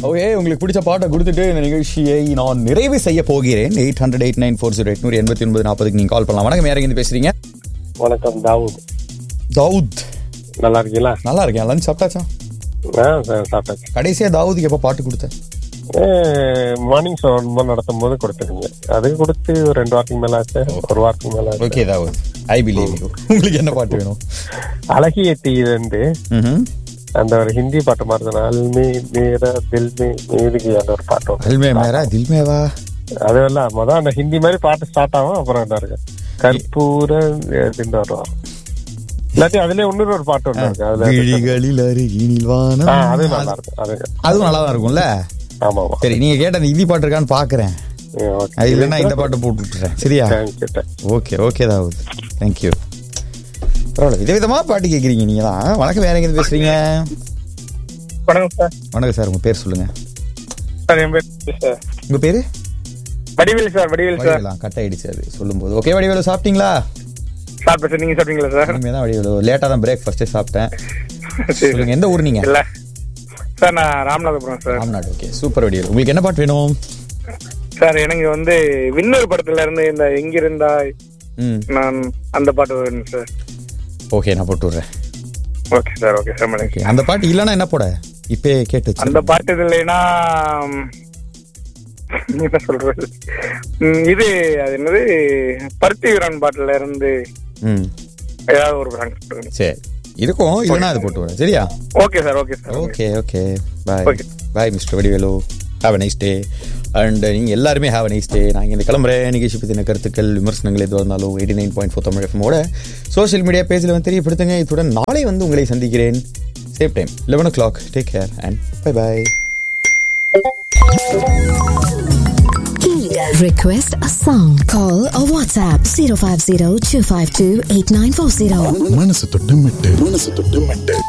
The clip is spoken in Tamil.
ஓகே உங்களுக்கு பிடிச்ச பாட்டை கொடுத்துட்டு இந்த நிகழ்ச்சியை நான் நிறைவு செய்ய போகிறேன் eight hundred eight nine four zero எட்நூறு எண்பத்தி ஒன்பது நாற்பதுக்கு நீங்கள் கால் பண்ணலாம் வணக்கம் யாரையும் பேசுறீங்க வணக்கம் தாவூத் தாவூத் நல்லா இருக்கீங்களா நல்லா இருக்கேன் லஞ்ச் சாப்பிட்டாச்சா ஆ சா- சாப்பிட்டாச்சு கடைசியா தாவூதுக்கு எப்போ பாட்டு கொடுத்தேன் மார்னிங் ஷோ ரொம்ப நடத்தும் போது கொடுத்துருங்க அது கொடுத்து ஒரு ரெண்டு வாரத்துக்கு மேல ஆச்சு ஒரு வாரத்துக்கு மேல ஆச்சு okay Dawood I believe you உங்களுக்கு என்ன பாட்டு வேணும் அழகிய தீரண்டு ம்ஹும். அந்த ஒரு ஹிந்தி பாட்டு மாதிரி தான் அல்மே மேரா தில் மே மேதுக்கு அந்த ஒரு பாட்டு வரும். அல்மே மேரா தில் மேவா அதுவெல்லாம் மொதல் அந்த ஹிந்தி மாதிரி பாட்டு ஸ்டார்ட் ஆகும் அப்புறம் என்ன இருக்கு கற்பூர அப்படின்னு வரும் இல்லாட்டி அதுலயே இன்னொரு ஒரு பாட்டு ஒண்ணு இருக்கு அதுல விழிகளில் அருகினில் ஆ, வானம் அது நல்லா இருக்கும் அது அதுவும் நல்லா தான் இருக்கும்ல ஆமா ஆமா சரி நீங்க கேட்ட அந்த ஹிந்தி பாட்டு இருக்கான்னு பாக்குறேன் ஓகே அது இல்லைன்னா இந்த பாட்டு போட்டு விட்டுறேன் சரியா கேட்டேன் ஓகே ஓகே தாவூத் தேங்க்யூ பரவாயில்ல விதவிதமா பாட்டு கேட்குறீங்க நீங்க தான் வணக்கம் வேற எங்க பேசுறீங்க வணக்கம் சார் வணக்கம் சார் உங்க பேர் சொல்லுங்க சார் என் பேர் சார் உங்க பேரு வடிவேல் சார் வடிவேல் சார் வடிவேலா கட் ஆயிடுச்சு அது சொல்லும்போது ஓகே வடிவேலு சாப்பிட்டீங்களா சாப்பிட்டேன் சார் நீங்க சாப்பிட்டீங்களா சார் இனிமே தான் வடிவேலு லேட்டா தான் பிரேக் ஃபர்ஸ்டே சாப்பிட்டேன் சரி சொல்லுங்க எந்த ஊர் நீங்க இல்ல சார் நான் Ramanathapuram sir Ramnad okay super Vadivelu உங்களுக்கு என்ன பாட்டு வேணும் சார் எனக்கு வந்து விண்ணூர் படத்துல இருந்து இந்த எங்கிருந்தா ம் நான் அந்த பாட்டு வேணும் சார் ஓகே நான் போட்டு விடுறேன் okay sir okay sir madam okay அந்த பாட்டு இல்லைன்னா என்ன போட இப்பே கேட்டு வச்சு. அந்த பாட்டு இது இல்லைன்னா ம், என்ன சொல்றது ம், இது அது என்னது பருத்தி வீரன் பாட்டுல இருந்து ம் ஏதாவது ஒரு சாங் சொல்லுங்க சரி இருக்கும் இல்லைன்னா அது போட்டு விடுறேன் சரியா okay sir okay sir okay okay bye Okay. Bye mister Vadivelu have a nice day and நீங்கள் எல்லாருமே ஹாவ் அ நைஸ் டே நான் இங்கே கிளம்புறேன் நிகழ்ச்சி பற்றின கருத்துக்கள் விமர்சனங்கள் எதுவாக இருந்தாலும் eighty nine point four Tamil எஃப்எமோட சோஷியல் மீடியா பேஜில் வந்து தெரியப்படுத்துங்க இத்துடன் நாளை வந்து உங்களை சந்திக்கிறேன் safe time eleven o'clock take care and bye bye Request a song. Call or WhatsApp 050 252 8940. மனசு தொட்டு மெட்டு மனசு தொட்டு மெட்டு